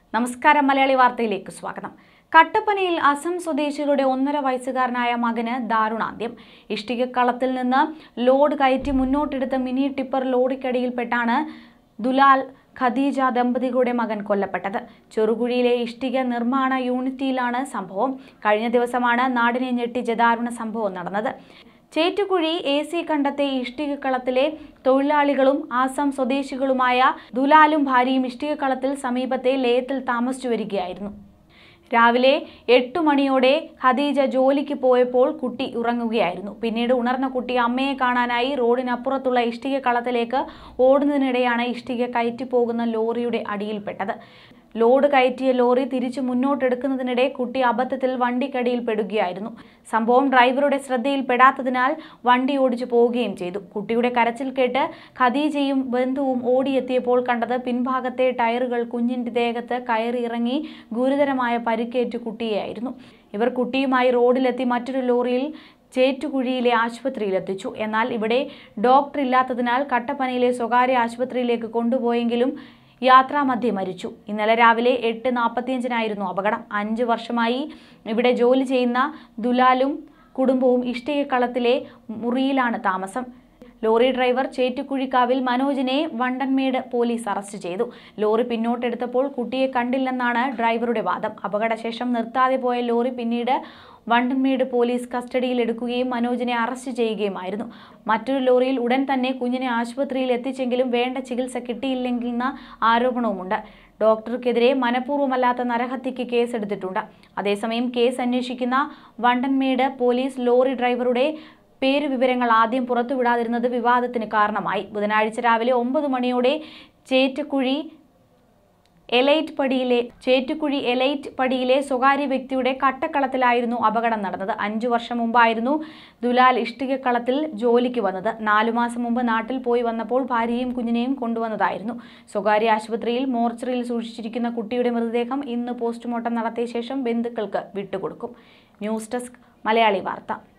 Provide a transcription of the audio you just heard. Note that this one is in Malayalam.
നമസ്കാരം മലയാളി വാർത്തയിലേക്ക് സ്വാഗതം കട്ടപ്പനയിൽ അസം സ്വദേശികളുടെ ഒന്നര വയസ്സുകാരനായ മകന് ദാരുണാന്ത്യം ഇഷ്ടികക്കളത്തിൽ നിന്ന് ലോഡ് കയറ്റി മുന്നോട്ടെടുത്ത മിനി ടിപ്പർ ലോറിക്കടിയിൽപ്പെട്ടാണ് ദുലാൽ ഖദീജ ദമ്പതികളുടെ മകൻ കൊല്ലപ്പെട്ടത് ചെറുകുഴിയിലെ ഇഷ്ടിക നിർമ്മാണ യൂണിറ്റിയിലാണ് സംഭവം കഴിഞ്ഞ ദിവസമാണ് നാടിനെ ഞെട്ടിച്ച ദാരുണ സംഭവം നടന്നത് ചേറ്റുകുഴി എ സി കണ്ടത്തെ ഇഷ്ടികക്കളത്തിലെ തൊഴിലാളികളും ആസാം സ്വദേശികളുമായ ദുലാലും ഭാര്യയും ഇഷ്ടികക്കളത്തിൽ സമീപത്തെ ലയത്തിൽ താമസിച്ചു വരികയായിരുന്നു രാവിലെ എട്ടു മണിയോടെ ഖദീജ ജോലിക്ക് പോയപ്പോൾ കുട്ടി ഉറങ്ങുകയായിരുന്നു പിന്നീട് ഉണർന്ന കുട്ടി അമ്മയെ കാണാനായി റോഡിനപ്പുറത്തുള്ള ഇഷ്ടിക കളത്തിലേക്ക് ഓടുന്നതിനിടെയാണ് ഇഷ്ടിക കയറ്റി പോകുന്ന ലോറിയുടെ അടിയിൽപ്പെട്ടത് ലോഡ് കയറ്റിയ ലോറി തിരിച്ചു മുന്നോട്ടെടുക്കുന്നതിനിടെ കുട്ടി അബദ്ധത്തിൽ വണ്ടിക്കടിയിൽ പെടുകയായിരുന്നു സംഭവം ഡ്രൈവറുടെ ശ്രദ്ധയിൽപ്പെടാത്തതിനാൽ വണ്ടി ഓടിച്ചു പോവുകയും ചെയ്തു കുട്ടിയുടെ കരച്ചിൽ കേട്ട് ഖദീജയും ബന്ധുവും ഓടിയെത്തിയപ്പോൾ കണ്ടത് പിൻഭാഗത്തെ ടയറുകൾ കുഞ്ഞിന്റെ ദേഹത്ത് കയറിയിറങ്ങി ഗുരുതരമായ പരിക്കേറ്റ കുട്ടിയെയായിരുന്നു ഇവർ കുട്ടിയുമായി റോഡിലെത്തി മറ്റൊരു ലോറിയിൽ ചേറ്റുകുഴിയിലെ ആശുപത്രിയിലെത്തിച്ചു എന്നാൽ ഇവിടെ ഡോക്ടർ ഇല്ലാത്തതിനാൽ കട്ടപ്പനയിലെ സ്വകാര്യ ആശുപത്രിയിലേക്ക് കൊണ്ടുപോയെങ്കിലും യാത്രാമധ്യേ മരിച്ചു ഇന്നലെ രാവിലെ എട്ട് നാൽപ്പത്തിയഞ്ചിനായിരുന്നു അപകടം അഞ്ച് വർഷമായി ഇവിടെ ജോലി ചെയ്യുന്ന ദുലാലും കുടുംബവും ഇഷ്ടികക്കളത്തിലെ മുറിയിലാണ് താമസം ലോറി ഡ്രൈവർ ചേറ്റുകുഴിക്കാവിൽ മനോജിനെ വണ്ടൻമേട് പോലീസ് അറസ്റ്റ് ചെയ്തു ലോറി പിന്നോട്ടെടുത്തപ്പോൾ കുട്ടിയെ കണ്ടില്ലെന്നാണ് ഡ്രൈവറുടെ വാദം അപകടശേഷം നിർത്താതെ പോയ ലോറി പിന്നീട് വണ്ടൻമേട് പോലീസ് കസ്റ്റഡിയിലെടുക്കുകയും മനോജിനെ അറസ്റ്റ് ചെയ്യുകയുമായിരുന്നു മറ്റൊരു ലോറിയിൽ ഉടൻ തന്നെ കുഞ്ഞിനെ ആശുപത്രിയിൽ എത്തിച്ചെങ്കിലും വേണ്ട ചികിത്സ കിട്ടിയില്ലെന്ന ആരോപണവുമുണ്ട് ഡോക്ടർക്കെതിരെ മനഃപൂർവ്വമല്ലാത്ത നരഹത്യയ്ക്ക് കേസെടുത്തിട്ടുണ്ട് അതേസമയം കേസ് അന്വേഷിക്കുന്ന വണ്ടൻമേട് പോലീസ് ലോറി ഡ്രൈവറുടെ പേര് വിവരങ്ങൾ ആദ്യം പുറത്തുവിടാതിരുന്നത് വിവാദത്തിന് കാരണമായി ബുധനാഴ്ച രാവിലെ ഒമ്പത് മണിയോടെ ചേറ്റക്കുഴി എലൈറ്റ് പടിയിലെ ചേറ്റുകുഴി എലൈറ്റ് പടിയിലെ സ്വകാര്യ വ്യക്തിയുടെ കട്ടക്കളത്തിലായിരുന്നു അപകടം നടന്നത് അഞ്ചു വർഷം മുമ്പായിരുന്നു ദുലാൽ ഇഷ്ടികക്കളത്തിൽ ജോലിക്ക് വന്നത് നാലു മാസം മുമ്പ് നാട്ടിൽ പോയി വന്നപ്പോൾ ഭാര്യയും കുഞ്ഞിനെയും കൊണ്ടുവന്നതായിരുന്നു സ്വകാര്യ ആശുപത്രിയിൽ മോർച്ചറിയിൽ സൂക്ഷിച്ചിരിക്കുന്ന കുട്ടിയുടെ മൃതദേഹം ഇന്ന് പോസ്റ്റ്മോർട്ടം നടത്തിയ ശേഷം ബന്ധുക്കൾക്ക് വിട്ടുകൊടുക്കും ന്യൂസ് ഡെസ്ക് മലയാളി വാർത്ത